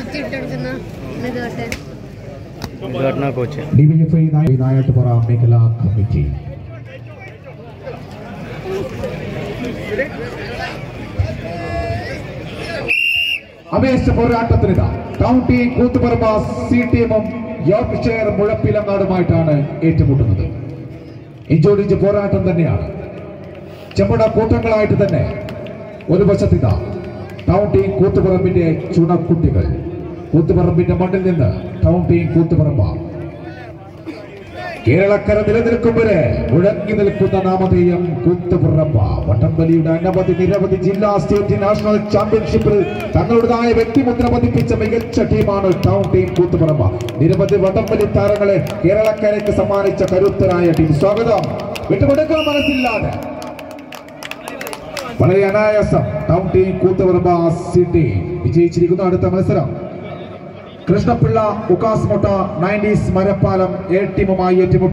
ഇട്ടെടുക്കുന്ന നെടുവട്ടൻ ഉദ്ഘാടന coach DYFI നായാട്ടുപുറ മേഖലാ committee അപേക്ഷ പോരാട്ടത്തിനിത കൗണ്ടി കൂത്തുപറമ്പ സി ടീമും യോർക്ക്ഷയർ മുഴപ്പിലങ്ങാടുമായിട്ടാണ് ഏറ്റുമുട്ടുന്നത് ഇഞ്ചോടിഞ്ച് പോരാട്ടം തന്നെയാണ് ചെമ്പട കൂട്ടങ്ങളായിട്ട് തന്നെ ഒരു വശത്തിത ടൗൺ ടീം കൂത്തുപറമ്പിന്റെ ചുണക്കുട്ടികൾ കൂത്തുപറമ്പിന്റെ മണ്ണിൽ നിന്ന് ടൗൺ ടീം കൂത്തുപറമ്പ കേരളക്കര നിലനിൽക്കുമ്പോഴേ മുഴങ്ങി നിൽക്കുന്ന നാമധേയം കൂത്തുപുറമ്പ വട്ടംവലിയുടെ അനവധി നിരവധി ജില്ലാ സ്റ്റേറ്റ് നാഷണൽ ചാമ്പ്യൻഷിപ്പിൽ തങ്ങളുടേതായ വ്യക്തിമുദ്ര പതിപ്പിച്ച മികച്ച ടീമാണ് ടൗൺ ടീം കൂത്തുപുറമ്പ നിരവധി വട്ടംവലി താരങ്ങളെ കേരളക്കരയ്ക്ക് സമ്മാനിച്ച കരുത്തരായ ടീം സ്വാഗതം വിട്ടുകൊടുക്കാൻ മനസ്സില്ലാതെ വളരെ അനായാസം ടൗൺ ടീം കൂത്തുപറമ്പ സിറ്റി വിജയിച്ചിരിക്കുന്നു അടുത്ത മത്സരം കൃഷ്ണപിള്ള ഉക്കാസ് മൊട്ട നയൻറ്റീസ് മരപ്പാലം എ ടീമുമായി ഏറ്റുമുട്ടും